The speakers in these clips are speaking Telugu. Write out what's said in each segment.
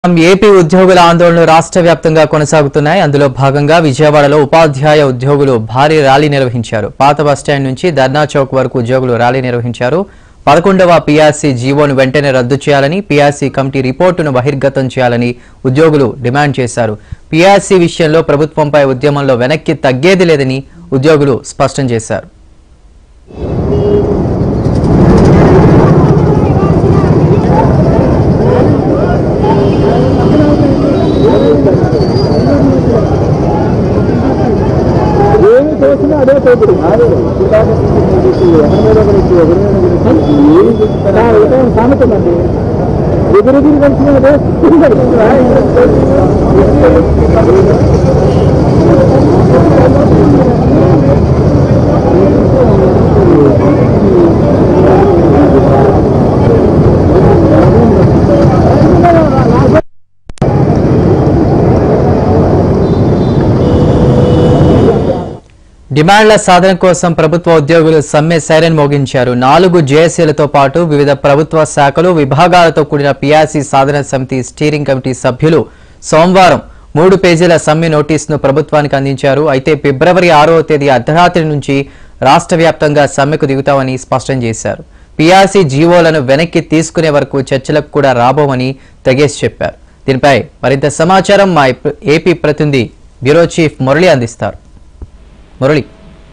ఏపీ ఉద్యోగుల ఆందోళనలు రాష్ట్ర వ్యాప్తంగా కొనసాగుతున్నాయి అందులో భాగంగా విజయవాడలో ఉపాధ్యాయ ఉద్యోగులు భారీ ర్యాలీ నిర్వహించారు పాత బస్టాండ్ నుంచి ధర్నా చౌక్ వరకు ఉద్యోగులు ర్యాలీ నిర్వహించారు పదకొండవ పీఆర్సీ జీవోను వెంటనే రద్దు చేయాలని పీఆర్సీ కమిటీ రిపోర్టును బహిర్గతం చేయాలని ఉద్యోగులు డిమాండ్ చేశారు పీఆర్సీ విషయంలో ప్రభుత్వంపై ఉద్యమంలో వెనక్కి తగ్గేది లేదని ఉద్యోగులు స్పష్టం చేశారు ఏమి తోచినా అదే తోపుడు సామెతండి ఎదురెదురు కలిసిన అదే డిమాండ్ల సాధన కోసం ప్రభుత్వ ఉద్యోగులు సమ్మె సైరన్ మోగించారు నాలుగు జేఏసీలతో పాటు వివిధ ప్రభుత్వ శాఖలు విభాగాలతో కూడిన పీఆర్సీ సాధన సమితి స్టీరింగ్ కమిటీ సభ్యులు సోమవారం మూడు పేజీల సమ్మె నోటీసును ప్రభుత్వానికి అందించారు అయితే ఫిబ్రవరి ఆరో తేదీ అర్ధరాత్రి నుంచి రాష్ట్ర వ్యాప్తంగా సమ్మెకు దిగుతామని స్పష్టం చేశారు పీఆర్సీ జీవోలను వెనక్కి తీసుకునే వరకు చర్చలకు కూడా రాబోమని తెగేసి చెప్పారు దీనిపై మరింత సమాచారం మా ఏపీ ప్రతినిధి బ్యూరో చీఫ్ మురళి అందిస్తారు మురళి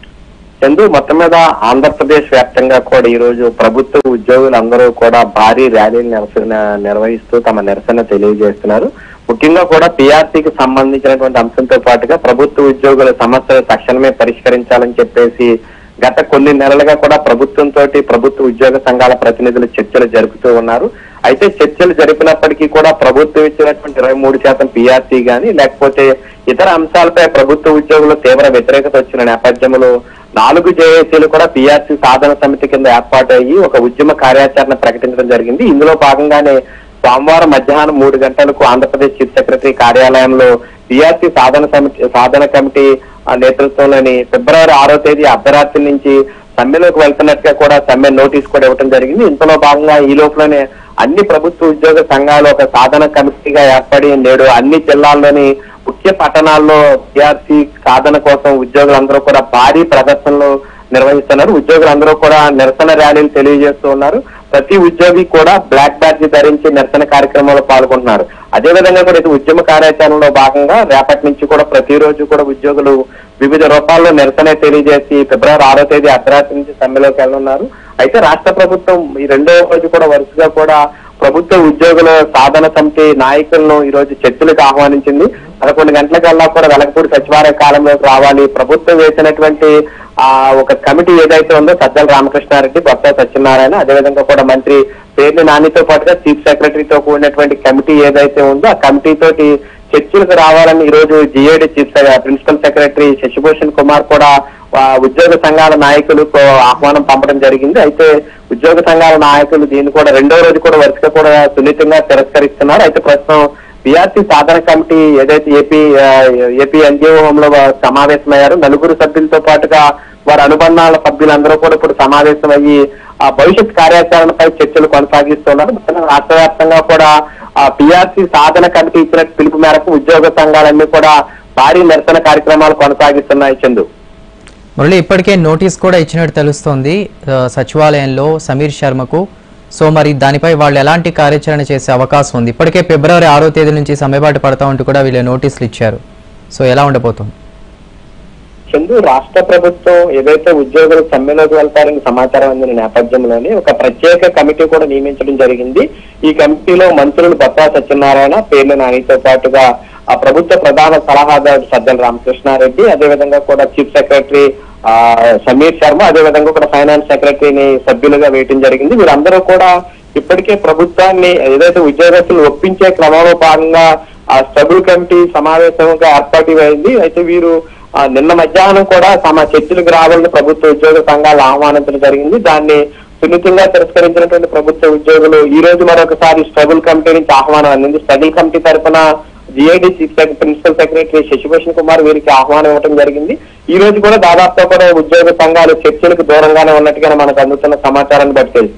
చందు మొత్తం మీద ఆంధ్రప్రదేశ్ వ్యాప్తంగా కూడా ఈ రోజు ప్రభుత్వ ఉద్యోగులందరూ కూడా భారీ ర్యాలీలు నిరసన నిర్వహిస్తూ తమ నిరసన తెలియజేస్తున్నారు ముఖ్యంగా కూడా పిఆర్సీకి సంబంధించినటువంటి అంశంతో పాటుగా ప్రభుత్వ ఉద్యోగుల సమస్యలు తక్షణమే పరిష్కరించాలని చెప్పేసి గత కొన్ని నెలలుగా కూడా ప్రభుత్వంతో ప్రభుత్వ ఉద్యోగ సంఘాల ప్రతినిధులు చర్చలు జరుపుతూ ఉన్నారు అయితే చర్చలు జరిపినప్పటికీ కూడా ప్రభుత్వం ఇచ్చినటువంటి ఇరవై మూడు శాతం పిఆర్సీ గాని లేకపోతే ఇతర అంశాలపై ప్రభుత్వ ఉద్యోగులు తీవ్ర వ్యతిరేకత వచ్చిన నేపథ్యంలో నాలుగు జేఏసీలు కూడా పిఆర్సీ సాధన సమితి కింద ఏర్పాటు అయ్యి ఒక ఉద్యమ కార్యాచరణ ప్రకటించడం జరిగింది ఇందులో భాగంగానే సోమవారం మధ్యాహ్నం మూడు గంటలకు ఆంధ్రప్రదేశ్ చీఫ్ సెక్రటరీ కార్యాలయంలో పిఆర్సీ సాధన సమితి సాధన కమిటీ ఆ, నేతృత్వంలోని ఫిబ్రవరి ఆరో తేదీ అర్ధరాత్రి నుంచి సమ్మెలోకి వెళ్తున్నట్టుగా కూడా సమ్మె నోటీస్ కూడా ఇవ్వడం జరిగింది ఇందులో భాగంగా ఈ లోపలనే అన్ని ప్రభుత్వ ఉద్యోగ సంఘాలు ఒక సాధన కమిటీగా ఏర్పడి నేడు అన్ని జిల్లాల్లోని ముఖ్య పట్టణాల్లో పిఆర్సీ సాధన కోసం ఉద్యోగులందరూ కూడా భారీ ప్రదర్శనలు నిర్వహిస్తున్నారు ఉద్యోగులందరూ కూడా నిరసన ర్యాలీలు తెలియజేస్తూ ఉన్నారు ప్రతి ఉద్యోగి కూడా బ్లాక్ బ్యాడ్జ్ ధరించి నిరసన కార్యక్రమంలో పాల్గొంటున్నారు అదే విధంగా కూడా ఇది ఉద్యమ కార్యాచరణలో భాగంగా రేపటి నుంచి కూడా ప్రతిరోజు కూడా ఉద్యోగులు వివిధ రూపాల్లో నిరసన తెలియజేసి ఫిబ్రవరి ఆరో తేదీ అర్ధరాత్రి నుంచి సమ్మెలోకి వెళ్ళనున్నారు అయితే రాష్ట్ర ప్రభుత్వం ఈ రెండో రోజు కూడా వరుసగా కూడా ప్రభుత్వ ఉద్యోగుల సాధన సమితి నాయకులను ఈ రోజు చర్చలకు ఆహ్వానించింది పదకొండు గంటలకల్లా కూడా వెలగపూడి సచివాలయ కాలంలోకి రావాలి ప్రభుత్వం వేసినటువంటి ఆ ఒక కమిటీ ఏదైతే ఉందో సజ్జల రామకృష్ణారెడ్డి కొత్త సత్యనారాయణ అదేవిధంగా కూడా మంత్రి పేర్ని నానితో పాటుగా చీఫ్ సెక్రటరీతో కూడినటువంటి కమిటీ ఏదైతే ఉందో ఆ కమిటీ తోటి చర్చలకు రావాలని ఈ రోజు జిఏడి చీఫ్ సె- ప్రిన్సిపల్ సెక్రటరీ శశిభూషణ్ కుమార్ కూడా ఆ, ఉద్యోగ సంఘాల నాయకులకు ఆహ్వానం పంపడం జరిగింది అయితే ఉద్యోగ సంఘాల నాయకులు దీన్ని కూడా రెండో రోజు కూడా వరుసగా కూడా సున్నితంగా తిరస్కరిస్తున్నారు అయితే ప్రస్తుతం పిఆర్సీ సాధన కమిటీ ఏదైతే ఏపీ ఆ, ఏపీ ఎన్జిఓ హోంలో సమావేశమయ్యారు నలుగురు సభ్యులతో పాటుగా వారి అనుబంధాల సభ్యులందరూ కూడా ఇప్పుడు సమావేశం అయ్యి ఆ భవిష్యత్ కార్యాచరణపై చర్చలు కొనసాగిస్తున్నారు మొత్తంగా రాష్ట్ర వ్యాప్తంగా కూడా ఆ పిఆర్సీ సాధన కమిటీ ఇచ్చిన పిలుపు మేరకు ఉద్యోగ సంఘాలన్నీ కూడా భారీ నిరసన కార్యక్రమాలు కొనసాగిస్తున్నాయి చందు మురళి ఇప్పటికే నోటీస్ కూడా ఇచ్చినట్టు తెలుస్తోంది ఆ, సచివాలయంలో సమీర్ శర్మకు సో మరి దానిపై వాళ్ళు ఎలాంటి కార్యాచరణ చేసే అవకాశం ఉంది ఇప్పటికే ఫిబ్రవరి ఆరో తేదీ నుంచి సమ్మెబాటు పడతా ఉంటూ కూడా వీళ్ళు నోటీసులు ఇచ్చారు సో ఎలా ఉండబోతుంది చందు రాష్ట్ర ప్రభుత్వం ఏదైతే ఉద్యోగులు సమ్మెలోకి వెళ్తారని సమాచారం అందిన నేపథ్యంలోనే ఒక ప్రత్యేక కమిటీ కూడా నియమించడం జరిగింది ఈ కమిటీలో మంత్రులు బొత్స సత్యనారాయణ పేర్ల నానితో పాటుగా ఆ ప్రభుత్వ ప్రధాన సలహాదారు సజ్జల రామకృష్ణారెడ్డి అదేవిధంగా కూడా చీఫ్ సెక్రటరీ ఆ సమీర్ శర్మ అదేవిధంగా కూడా ఫైనాన్స్ సెక్రటరీని సభ్యులుగా వేయటం జరిగింది వీరందరూ కూడా ఇప్పటికే ప్రభుత్వాన్ని ఏదైతే ఉద్యోగస్తులు ఒప్పించే క్రమంలో భాగంగా ఆ స్టబుల్ కమిటీ సమావేశంగా ఏర్పాటు అయింది అయితే వీరు ఆ, నిన్న మధ్యాహ్నం కూడా తమ చర్చలకు రావాలని ప్రభుత్వ ఉద్యోగ సంఘాలు ఆహ్వానించడం జరిగింది దాన్ని సున్నితంగా తిరస్కరించినటువంటి ప్రభుత్వ ఉద్యోగులు ఈ రోజు మరొకసారి స్ట్రగుల్ కమిటీ నుంచి ఆహ్వానం అందింది స్ట్రగుల్ కమిటీ తరఫున GID chief secretary principal secretary Sasibhushan Kumar వీరికి ఆహ్వానం ఇవ్వడం జరిగింది ఈ రోజు కూడా దాదాపుగా కూడా ఉద్యోగ సంఘాలు చర్చలకు దూరంగానే ఉన్నట్టుగా మనకు అందుతున్న సమాచారాన్ని బట్టి తెలిసింది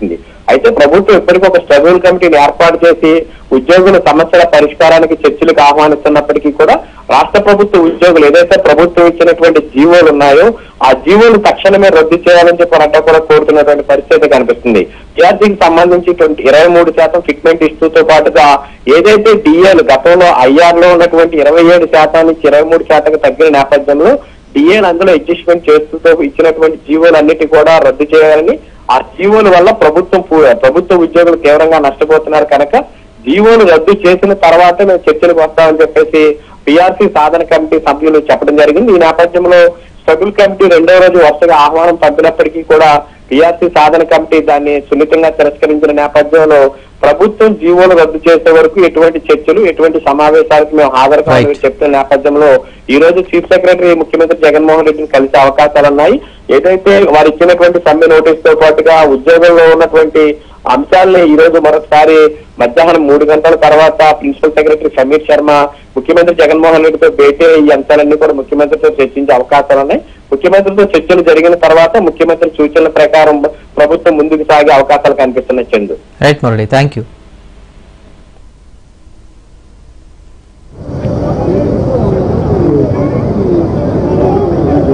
అయితే ప్రభుత్వం ఇప్పటికీ ఒక స్ట్రగుల్ కమిటీని ఏర్పాటు చేసి ఉద్యోగుల సమస్యల పరిష్కారానికి చర్చలకు ఆహ్వానిస్తున్నప్పటికీ కూడా రాష్ట్ర ప్రభుత్వ ఉద్యోగులు ఏదైతే ప్రభుత్వం ఇచ్చినటువంటి జీవోలు ఉన్నాయో ఆ జీవోలు తక్షణమే రద్దు చేయాలని చెప్పి వారంతా కూడా కోరుతున్నటువంటి పరిస్థితి కనిపిస్తుంది విద్యార్థికి సంబంధించి ట్వంటీ ఇరవై మూడు శాతం ఫిట్మెంట్ ఇస్తూతో పాటుగా ఏదైతే డిఏలు గతంలో ఐఆర్ లో ఉన్నటువంటి ఇరవై ఏడు శాతం నుంచి ఇరవై మూడు శాతం తగ్గిన నేపథ్యంలో డిఏలు అందులో అడ్జస్ట్మెంట్ చేస్తూ ఇచ్చినటువంటి జీవోలన్నిటి కూడా రద్దు చేయాలని ఆ జీవోల వల్ల ప్రభుత్వం పూ- ప్రభుత్వ ఉద్యోగులు తీవ్రంగా నష్టపోతున్నారు కనుక జీవోలు రద్దు చేసిన తర్వాత మేము చర్చలకు వస్తామని చెప్పేసి పిఆర్సీ సాధన కమిటీ సభ్యులు చెప్పడం జరిగింది ఈ నేపథ్యంలో స్ట్రగుల్ కమిటీ రెండో రోజు వరుసగా ఆహ్వానం పంపినప్పటికీ కూడా పిఆర్సీ సాధన కమిటీ దాన్ని సున్నితంగా తిరస్కరించిన నేపథ్యంలో ప్రభుత్వం జీవోలు రద్దు చేసే వరకు ఎటువంటి చర్చలు ఎటువంటి సమావేశాలకు మేము హాజరు కావాలని Right. చెప్తున్న నేపథ్యంలో ఈ రోజు చీఫ్ సెక్రటరీ ముఖ్యమంత్రి జగన్మోహన్ రెడ్డిని కలిసే అవకాశాలు ఉన్నాయి ఏదైతే వారు ఇచ్చినటువంటి సమ్మె నోటీస్ తో పాటుగా ఉద్యోగంలో ఉన్నటువంటి అంశాలని ఈ రోజు మరొకసారి మధ్యాహ్నం మూడు గంటల తర్వాత ప్రిన్సిపల్ సెక్రటరీ సమీర్ శర్మ ముఖ్యమంత్రి జగన్మోహన్ రెడ్డితో భేటీ అయ్యి ఈ అంశాలన్నీ కూడా ముఖ్యమంత్రితో చర్చించే అవకాశాలు ఉన్నాయి ముఖ్యమంత్రితో చర్చలు జరిగిన తర్వాత ముఖ్యమంత్రి సూచనల ప్రకారం ప్రభుత్వం ముందుకు సాగే అవకాశాలు కనిపిస్తున్నాయి Chandu right Murali thank you